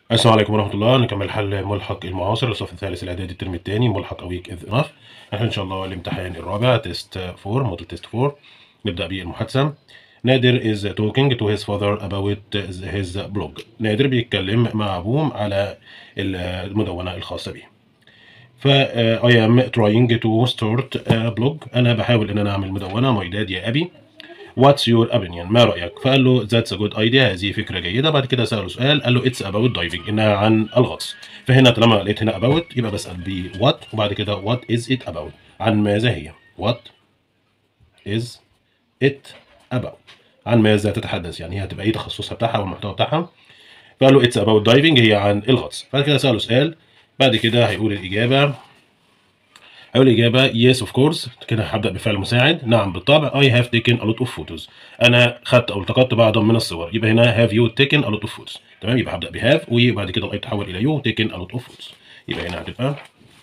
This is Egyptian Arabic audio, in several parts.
السلام عليكم ورحمة الله نكمل حل ملحق المعاصر للصف الثالث الإعدادي الترم الثاني ملحق أويك إذ إنف احنا إن شاء الله الامتحان الرابع تيست 4 موديل تيست 4 نبدأ بالمحادثة نادر is talking to his father about his blog نادر بيتكلم مع أبوه على المدونة الخاصة به ف uh, I am trying to start a blog أنا بحاول إن أنا أعمل مدونة my dad يا أبي What's your opinion؟ ما رأيك؟ فقال له That's a good idea هذه فكرة جيدة بعد كده سأله سؤال قال له It's about diving إنها عن الغطس فهنا طالما لقيت هنا about يبقى بسأل ب what وبعد كده what is it about؟ عن ماذا هي؟ What is it about؟ عن ماذا تتحدث؟ يعني هي هتبقى إيه تخصصها بتاعها والمحتوى بتاعها؟ فقال له It's about diving هي عن الغطس بعد كده سأله سؤال بعد كده هيقول الإجابة هيقول الإجابة yes of course كده هبدأ بفعل مساعد نعم بالطبع I have taken a lot of photos أنا خدت أو التقطت بعض من الصور يبقى هنا have you taken a lot of photos تمام يبقى هبدأ ب have وبعد كده الأي تحول إلى you taken a lot of photos يبقى هنا هتبقى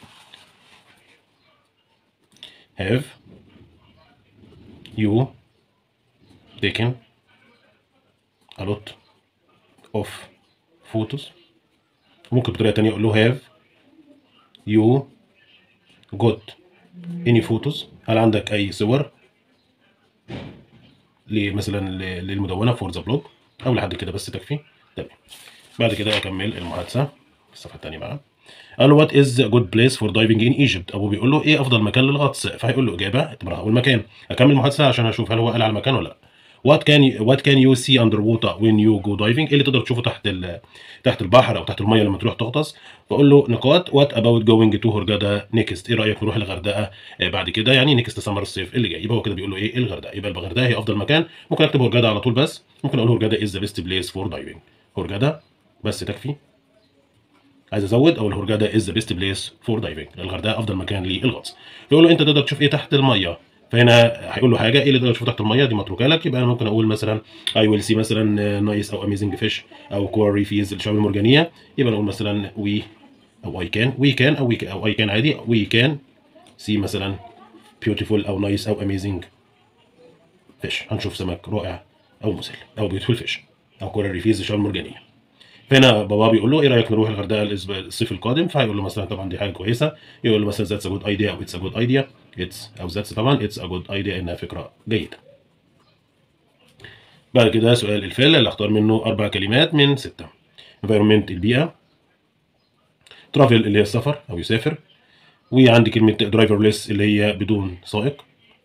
have you taken a lot of photos ممكن بطريقة تانية أقول له have you got any photos هل عندك اي صور مثلا للمدونه فور ذا بلوج او لحد كده بس تكفي تمام بعد كده اكمل المحادثه الصفحه الثانيه بقى قال له وات از جود بليس فور دايفنج ان ايجيبت ابوه بيقول له ايه افضل مكان للغطس فهيقول له اجابه اعتبرها اول مكان اكمل المحادثه عشان اشوف هل هو قال على المكان ولا لا وات كان وات كان يو سي اندر ووتر وين يو جو دايفنج ايه اللي تقدر تشوفه تحت تحت البحر او تحت الميه لما تروح تغطس بقول له نقاط وات اباوت جوينج تو هورجادا نيكست ايه رايك نروح الغردقه بعد كده يعني نيكست سمر الصيف اللي جاي يبقى هو كده بيقول له ايه الغردقه يبقى الغردقه هي افضل مكان ممكن اكتب هورجادا على طول بس ممكن اقول هورجادا از ذا بيست بليس فور دايفنج هورجادا بس تكفي عايز ازود او الهورجادا از ذا بيست بليس فور دايفنج الغردقه افضل مكان للغطس بيقول له انت تقدر تشوف ايه تحت الميه فهنا هيقول له حاجه ايه اللي تقدر تشوفه تحت الميه دي متروكه لك يبقى انا ممكن اقول مثلا اي ويل سي مثلا نايس او اميزنج فيش او كواري فيز الشعاب المرجانيه يبقى نقول مثلا وي او اي كان وي كان او وي او اي كان عادي وي كان سي مثلا بيوتيفول او نايس او اميزنج فيش هنشوف سمك رائع او مسل او بيوتيفول فيش او كواري فيز الشعاب المرجانيه فهنا بابا بيقول له ايه رايك نروح الغردقه الصيف القادم فهيقول له مثلا طبعا دي حاجه كويسه يقول له مثلا ذاتس ا جود ايديا او اتس ا جود ايديا اتس او ذاتس طبعا اتس ا جود ايديا انها فكره جيده بعد كده سؤال الفعل اللي اختار منه اربع كلمات من سته environment البيئه ترافل اللي هي السفر او يسافر وعندي كلمه درايفرلس اللي هي بدون سائق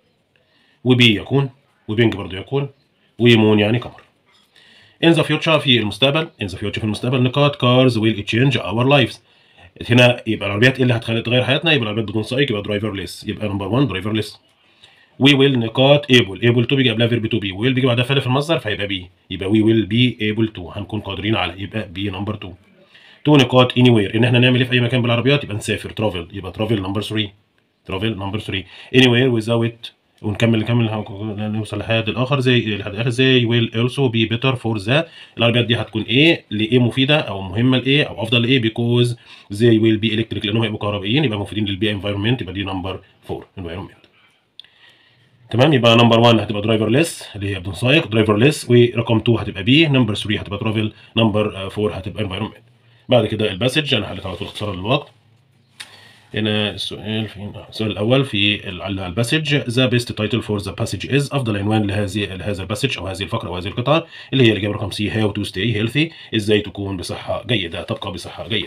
وبي يكون وبينج برضو يكون ويمون يعني قمر in the future في المستقبل in the future في المستقبل نقاط cars will change our lives هنا يبقى العربيات ايه اللي هتخلي تغير حياتنا يبقى العربيات بدون سائق يبقى درايفرلس يبقى نمبر 1 درايفرلس we will نقاط able able to بيجي قبلها فيرب to be will بيجي بعدها فعل في المصدر فهيبقى be يبقى we will be able to هنكون قادرين على يبقى be نمبر 2 تو نقاط anywhere ان احنا نعمل ايه في اي مكان بالعربيات يبقى نسافر travel يبقى travel نمبر 3 travel نمبر 3 anywhere without ونكمل نكمل نوصل لحد الاخر زي لحد الاخر زي ويل also be better for the العربيات دي هتكون ايه لايه مفيده او مهمه لايه او افضل لايه because they will be electric لانهم هيبقوا كهربائيين يبقى مفيدين للبيئه environment يبقى دي نمبر 4 environment تمام يبقى نمبر 1 هتبقى درايفرلس اللي هي بدون سائق درايفرلس ورقم 2 هتبقى بي نمبر 3 هتبقى ترافل نمبر 4 هتبقى environment بعد كده الباسج انا حليت على طول اختصارا للوقت هنا السؤال فين السؤال الاول في الباسج ذا بيست تايتل فور ذا باسج از افضل عنوان لهذه لهذا الباسج او هذه الفقره او هذه القطعه اللي هي الاجابه رقم سي هاو تو ستي هيلثي ازاي تكون بصحه جيده تبقى بصحه جيده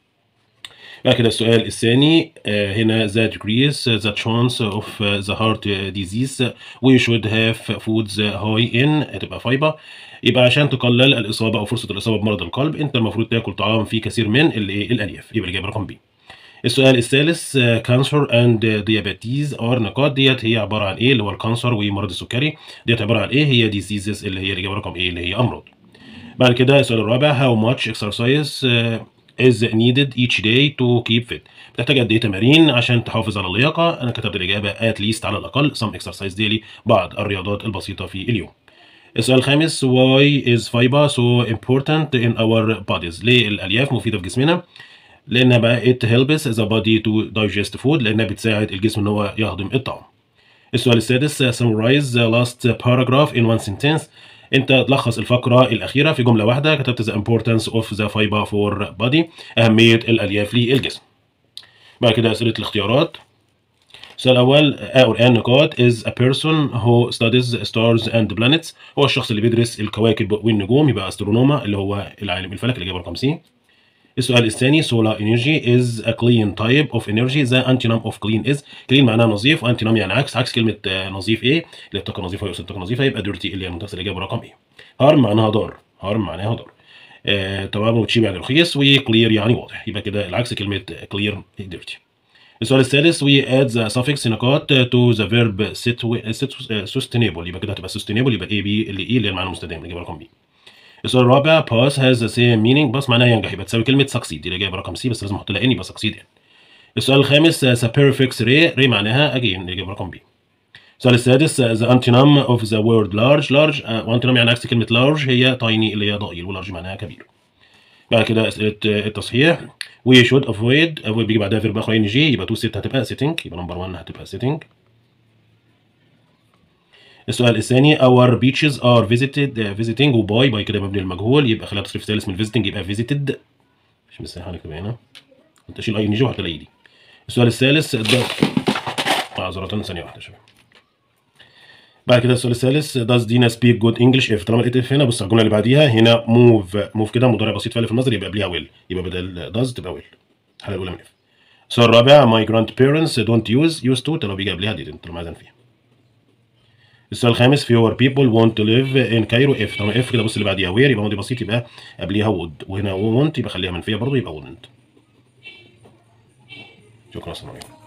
بعد كده السؤال الثاني هنا that decrease the chance of the heart disease we should have foods high in هتبقى فايبر يبقى عشان تقلل الاصابه او فرصه الاصابه بمرض القلب انت المفروض تاكل طعام فيه كثير من الالياف يبقى الاجابه رقم بي السؤال الثالث كانسر اند ديابيتيز ار نقاط ديت هي عباره عن ايه اللي هو الكانسر ومرض السكري ديت عباره عن ايه هي ديزيزز اللي هي الاجابه رقم ايه اللي هي امراض بعد كده السؤال الرابع how much exercise is needed each day to keep fit بتحتاج قد ايه تمارين عشان تحافظ على اللياقه انا كتبت الاجابه at least على الاقل some exercise daily بعض الرياضات البسيطه في اليوم السؤال الخامس why is fiber so important in our bodies ليه الالياف مفيده في جسمنا لانها بقى it helps the body to digest food لانها بتساعد الجسم ان هو يهضم الطعام. السؤال السادس summarize the last paragraph in one sentence انت تلخص الفقره الاخيره في جمله واحده كتبت the importance of the fiber for body اهميه الالياف للجسم بعد كده اسئله الاختيارات السؤال الأول أو الآن نقاط is a person who studies stars and planets هو الشخص اللي بيدرس الكواكب والنجوم يبقى أسترونوما اللي هو العالم الفلك الإجابة رقم سي السؤال الثاني solar energy is a clean type of energy the antonym of clean is clean معناها نظيف وانتونم يعني عكس عكس كلمة نظيف ايه اللي الطاقة النظيفة يقصد الطاقة النظيفة يبقى dirty اللي هي منتصف الإجابة رقم ايه harm معناها ضار harm معناها ضار آه تمام وتشيب يعني رخيص وكلير يعني واضح يبقى كده العكس كلمة clear dirty السؤال الثالث we add the suffix نقاط to the verb sit sustainable يبقى كده هتبقى sustainable يبقى الاي بي اللي اي اللي هي المعنى المستدام الإجابة رقم بي السؤال الرابع pass has the same meaning pass معناها ينجح يبقى تساوي كلمة succeed دي الإجابة رقم سي بس لازم أحط لها ان يبقى succeed يعني السؤال الخامس the prefix re re معناها again الإجابة رقم بي السؤال السادس the antonym of the word large large وانتونم يعني عكس كلمة large هي tiny اللي هي ضئيل ولارج معناها كبير بعد كده أسئلة التصحيح we should avoid avoid بيجي بعدها فيرب اخر ان جي يبقى تو ست هتبقى sitting يبقى نمبر 1 هتبقى sitting السؤال الثاني our beaches are visited visiting وباي باي كده مبني المجهول يبقى خليها تصريف ثالث من visiting يبقى visited مش مساحه هنكتب هنا انت اشيل اي ان جي وهتلاقي دي السؤال الثالث معذرة ثانية واحدة شوية بعد كده السؤال الثالث does دينا speak good English if طالما لقيت if هنا بص على الجملة اللي بعديها هنا move move كده مضارع بسيط فعل في النظر يبقى قبلها will يبقى بدل does تبقى will الحالة الأولى من if السؤال الرابع my grandparents don't use used to طالما بيجي قبلها didn't طالما عايزين فيها السؤال الخامس fewer people want to live in Cairo if طالما if كده بص اللي بعديها where يبقى ماضي بسيط يبقى قبليها would وهنا want يبقى خليها منفية برضه يبقى wouldn't شكرا سلام عليكم